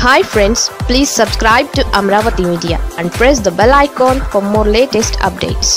hi friends please subscribe to Amaravati media and press the bell icon for more latest updates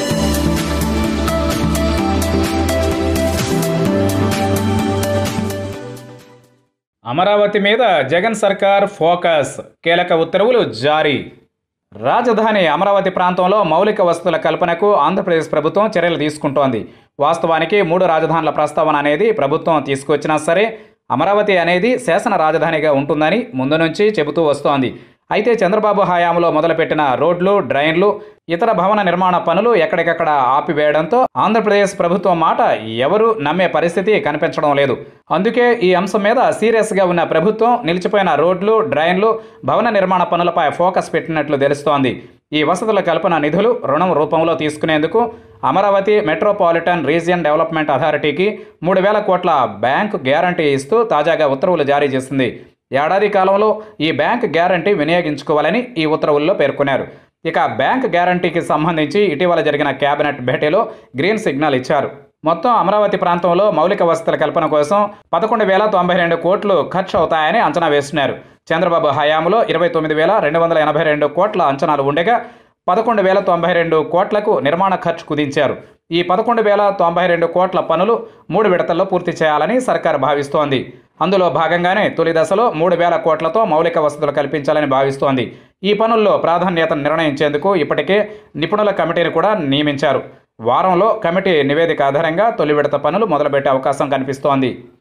Amaravati మీద జగన్ సర్కార్ focus కీలక ఉత్తర్వులు జారీ రాజధాని అమరావతి ప్రాంతంలో మౌలిక వసతుల కల్పనకు ఆంధ్రప్రదేశ్ ప్రభుత్వం చర్యలు తీసుకుంటోంది వాస్తవానికి మూడు రాజధానుల ప్రస్తావన అనేది ప్రభుత్వం తీసుకొచ్చినా సరే అమరావతి అనేది శాసన రాజధానిగా ఉంటుందని ముందు నుంచి చెబుతూ వస్తోంది అయితే చంద్రబాబు హయాంలో మొదలుపెట్టిన రోడ్లు డ్రైన్లు ఇతర భవన నిర్మాణ పనులు ఎక్కడికక్కడ ఆపివేయడంతో ఆంధ్రప్రదేశ్ ప్రభుత్వం మాట ఎవరు నమ్మే పరిస్థితి కనిపించడం లేదు అందుకే ఈ అంశం మీద సీరియస్గా ఉన్న ప్రభుత్వం నిలిచిపోయిన రోడ్లు డ్రైన్లు భవన నిర్మాణ పనులపై ఫోకస్ పెట్టినట్లు తెలుస్తోంది ఈ వసతుల కల్పన నిధులు రుణం రూపంలో తీసుకునేందుకు అమరావతి మెట్రోపాలిటన్ రీజియన్ డెవలప్మెంట్ అథారిటీకి మూడు వేల కోట్ల బ్యాంకు గ్యారంటీ ఇస్తూ తాజాగా ఉత్తర్వులు జారీ చేసింది ఏడాది కాలంలో ఈ బ్యాంక్ గ్యారంటీ వినియోగించుకోవాలని ఈ ఉత్తర్వుల్లో పేర్కొన్నారు ఇక బ్యాంక్ గ్యారంటీకి సంబంధించి ఇటీవల జరిగిన కేబినెట్ భేటీలో గ్రీన్ సిగ్నల్ ఇచ్చారు మొత్తం అమరావతి ప్రాంతంలో మౌలిక వసతుల కల్పన కోసం పదకొండు వేల తొంభై రెండు కోట్లు ఖర్చు అవుతాయని అంచనా వేస్తున్నారు చంద్రబాబు హయాంలో ఇరవై తొమ్మిది వేల రెండు వందల ఎనభై రెండు కోట్ల అంచనాలు ఉండగా పదకొండు వేల తొంభై రెండు కోట్లకు నిర్మాణ ఖర్చు కుదించారు ఈ పదకొండు వేల తొంభై రెండు కోట్ల పనులు మూడు విడతల్లో పూర్తి చేయాలని సర్కార్ భావిస్తోంది అందులో భాగంగానే తొలి దశలో మూడు వేల కోట్లతో మౌలిక వసతులు కల్పించాలని భావిస్తోంది ఈ పనుల్లో ప్రాధాన్యతను నిర్ణయించేందుకు ఇప్పటికే నిపుణుల కమిటీని కూడా నియమించారు వారంలో కమిటీ నివేదిక ఆధారంగా తొలి విడత పనులు మొదలుపెట్టే అవకాశం కనిపిస్తోంది